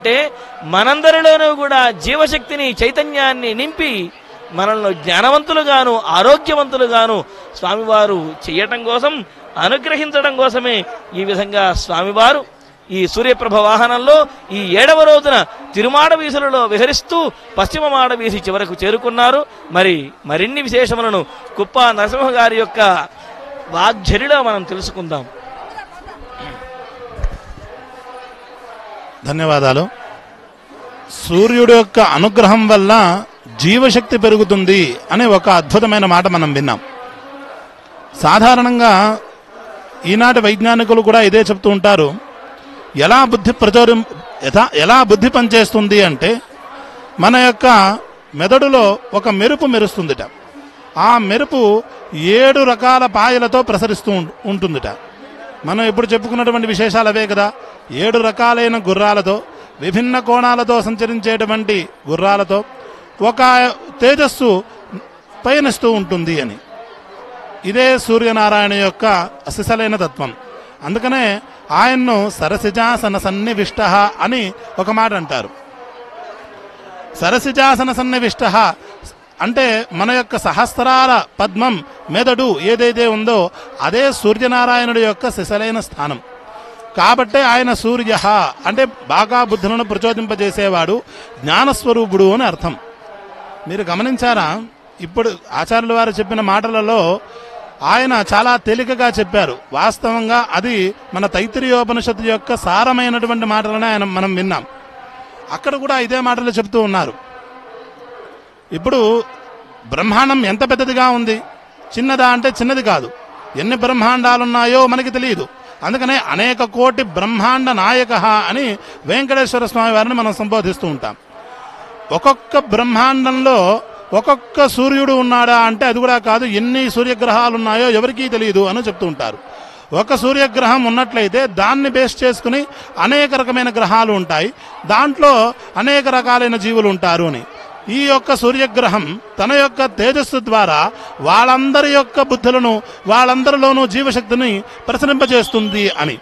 అంటే మనందరిలోనూ కూడా జీవశక్తిని చైతన్యాన్ని నింపి మనల్ని జ్ఞానవంతులుగాను ఆరోగ్యవంతులుగాను స్వామివారు చేయటం కోసం అనుగ్రహించడం కోసమే ఈ విధంగా స్వామివారు ఈ సూర్యప్రభ వాహనంలో ఈ ఏడవ రోజున తిరుమాడ వీధులలో విహరిస్తూ పశ్చిమ మాడ వీధి చివరకు చేరుకున్నారు మరి మరిన్ని విశేషములను కుప్ప నరసింహ గారి యొక్క వాగ్ఝరిలో మనం తెలుసుకుందాం ధన్యవాదాలు సూర్యుడు యొక్క అనుగ్రహం వల్ల జీవశక్తి పెరుగుతుంది అనే ఒక అద్భుతమైన మాట మనం విన్నాం సాధారణంగా ఈనాటి వైజ్ఞానికులు కూడా ఇదే చెప్తూ ఉంటారు ఎలా బుద్ధి ప్రచోదం యథా ఎలా బుద్ధి పనిచేస్తుంది అంటే మన యొక్క మెదడులో ఒక మెరుపు మెరుస్తుందిట ఆ మెరుపు ఏడు రకాల పాయలతో ప్రసరిస్తూ ఉం- ఉంటుందిట మనం ఇప్పుడు చెప్పుకున్నటువంటి విశేషాలు అవే కదా ఏడు రకాలైన గుర్రాలతో విభిన్న కోణాలతో సంచరించేటువంటి గుర్రాలతో ఒక తేజస్సు పయనిస్తూ ఉంటుంది అని ఇదే సూర్యనారాయణ యొక్క అసిసలైన తత్వం అందుకనే ఆయన్ను సరసిజాసన సన్నివిష్ట అని ఒక మాట అంటారు సరసిజాసన సన్నివిష్ట అంటే మన యొక్క సహస్రాల పద్మం మెదడు ఏదైతే ఉందో అదే సూర్యనారాయణుడి యొక్క సిసలైన స్థానం కాబట్టే ఆయన సూర్య అంటే బాగా బుద్ధులను ప్రచోదింపజేసేవాడు జ్ఞానస్వరూపుడు అని అర్థం మీరు గమనించారా ఇప్పుడు ఆచార్యుల వారు చెప్పిన మాటలలో ఆయన చాలా తేలికగా చెప్పారు వాస్తవంగా అది మన తైత్తిరీయోపనిషత్తు యొక్క సారమైనటువంటి మాటలనే ఆయన మనం విన్నాం అక్కడ కూడా ఇదే మాటలు చెప్తూ ఉన్నారు ఇప్పుడు బ్రహ్మాండం ఎంత పెద్దదిగా ఉంది చిన్నదా అంటే చిన్నది కాదు ఎన్ని బ్రహ్మాండాలు ఉన్నాయో మనకి తెలియదు అందుకనే అనేక కోటి బ్రహ్మాండ నాయక అని వెంకటేశ్వర స్వామి వారిని మనం సంబోధిస్తూ ఉంటాం ఒక్కొక్క బ్రహ్మాండంలో ఒక్కొక్క సూర్యుడు ఉన్నాడా అంటే అది కూడా కాదు ఎన్ని సూర్యగ్రహాలు ఉన్నాయో ఎవరికీ తెలియదు అని చెప్తూ ఉంటారు ఒక సూర్యగ్రహం ఉన్నట్లయితే దాన్ని బేస్ చేసుకుని అనేక రకమైన గ్రహాలు ఉంటాయి దాంట్లో అనేక రకాలైన జీవులు ఉంటారు అని ఈ యొక్క సూర్యగ్రహం తన యొక్క తేజస్సు ద్వారా వాళ్ళందరి యొక్క బుద్ధులను వాళ్ళందరిలోనూ జీవశక్తిని ప్రసరింపజేస్తుంది అని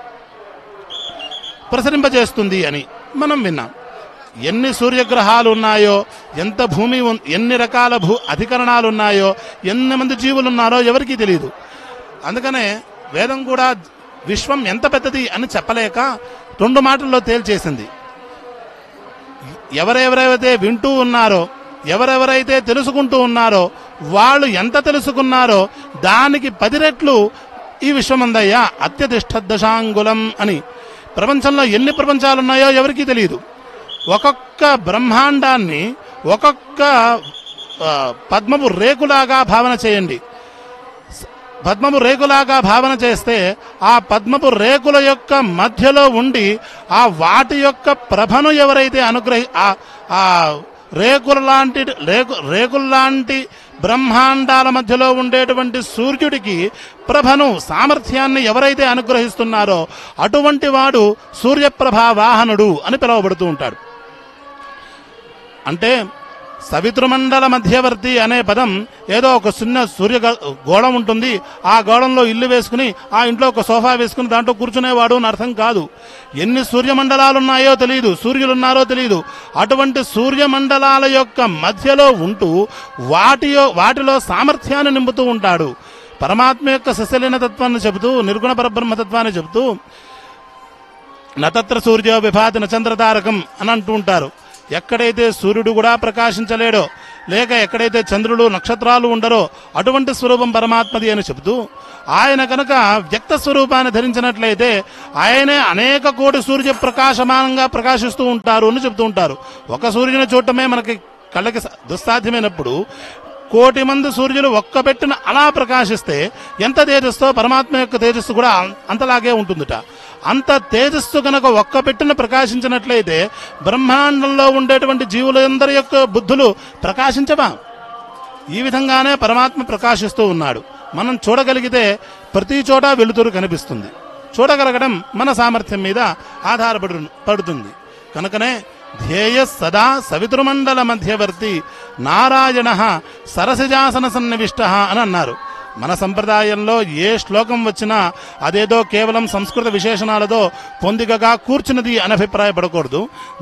ప్రసరింపజేస్తుంది అని మనం విన్నాం ఎన్ని సూర్యగ్రహాలు ఉన్నాయో ఎంత భూమి ఉన్- ఎన్ని రకాల భూ అధికరణాలు ఉన్నాయో ఎన్ని మంది జీవులు ఉన్నారో ఎవరికీ తెలియదు అందుకనే వేదం కూడా విశ్వం ఎంత పెద్దది అని చెప్పలేక రెండు మాటల్లో తేల్చేసింది ఎవరెవరైతే వింటూ ఉన్నారో ఎవరెవరైతే తెలుసుకుంటూ ఉన్నారో వాళ్ళు ఎంత తెలుసుకున్నారో దానికి పది రెట్లు ఈ విశ్వమందయ్య అత్యధిష్ట దశాంగులం అని ప్రపంచంలో ఎన్ని ప్రపంచాలు ఉన్నాయో ఎవరికీ తెలియదు ఒక్కొక్క బ్రహ్మాండాన్ని ఒక్కొక్క ఆ, పద్మపు రేకులాగా భావన చేయండి పద్మపు రేకులాగా భావన చేస్తే ఆ పద్మపు రేకుల యొక్క మధ్యలో ఉండి ఆ వాటి యొక్క ప్రభను ఎవరైతే అనుగ్రహి ఆ- ఆ రేకుల లాంటి రేకు రేకుల లాంటి బ్రహ్మాండాల మధ్యలో ఉండేటువంటి సూర్యుడికి ప్రభను సామర్థ్యాన్ని ఎవరైతే అనుగ్రహిస్తున్నారో అటువంటి వాడు సూర్యప్రభా వాహనుడు అని పిలువబడుతూ ఉంటాడు అంటే సవితృమండల మధ్యవర్తి అనే పదం ఏదో ఒక చిన్న సూర్య గ- గోళం ఉంటుంది ఆ గోళంలో ఇల్లు వేసుకుని ఆ ఇంట్లో ఒక సోఫా వేసుకుని దాంట్లో కూర్చునేవాడు అని అర్థం కాదు ఎన్ని సూర్యమండలాలు ఉన్నాయో తెలియదు సూర్యులు ఉన్నారో తెలియదు అటువంటి సూర్యమండలాల యొక్క మధ్యలో ఉంటూ వాటి యొ- వాటిలో సామర్థ్యాన్ని నింపుతూ ఉంటాడు పరమాత్మ యొక్క సశలీన తత్వాన్ని చెబుతూ నిర్గుణ పరబ్రహ్మతత్వాన్ని చెబుతూ నతత్ర సూర్యో విభాతి నచంద్రతారకం అని అంటూ ఉంటారు ఎక్కడైతే సూర్యుడు కూడా ప్రకాశించలేడో లేక ఎక్కడైతే చంద్రుడు నక్షత్రాలు ఉండరో అటువంటి స్వరూపం పరమాత్మది అని చెబుతూ ఆయన కనుక వ్యక్త స్వరూపాన్ని ధరించినట్లయితే ఆయనే అనేక కోటి సూర్య ప్రకాశమానంగా ప్రకాశిస్తూ ఉంటారు అని చెబుతూ ఉంటారు ఒక సూర్యుని చూడటమే మనకి కళ్ళకి స- దుస్సాధ్యమైనప్పుడు కోటి మంది సూర్యులు ఒక్క పెట్టిన అలా ప్రకాశిస్తే ఎంత తేజస్తో పరమాత్మ యొక్క తేజస్సు కూడా అం- అంతలాగే ఉంటుందిట అంత తేజస్సు కనుక ఒక్క పెట్టిన ప్రకాశించినట్లయితే బ్రహ్మాండంలో ఉండేటువంటి జీవులందరి యొక్క బుద్ధులు ప్రకాశించవా ఈ విధంగానే పరమాత్మ ప్రకాశిస్తూ ఉన్నాడు మనం చూడగలిగితే ప్రతి చోట వెలుతురు కనిపిస్తుంది చూడగలగడం మన సామర్థ్యం మీద ఆధారపడు పడుతుంది కనుకనే ధ్యేయ సదా సవితృమండల మధ్యవర్తి నారాయణ సరసిజాసన సన్నివిష్ట అని అన్నారు మన సంప్రదాయంలో ఏ శ్లోకం వచ్చినా అదేదో కేవలం సంస్కృత విశేషణాలతో పొందికగా కూర్చున్నది అని అభిప్రాయపడకూడదు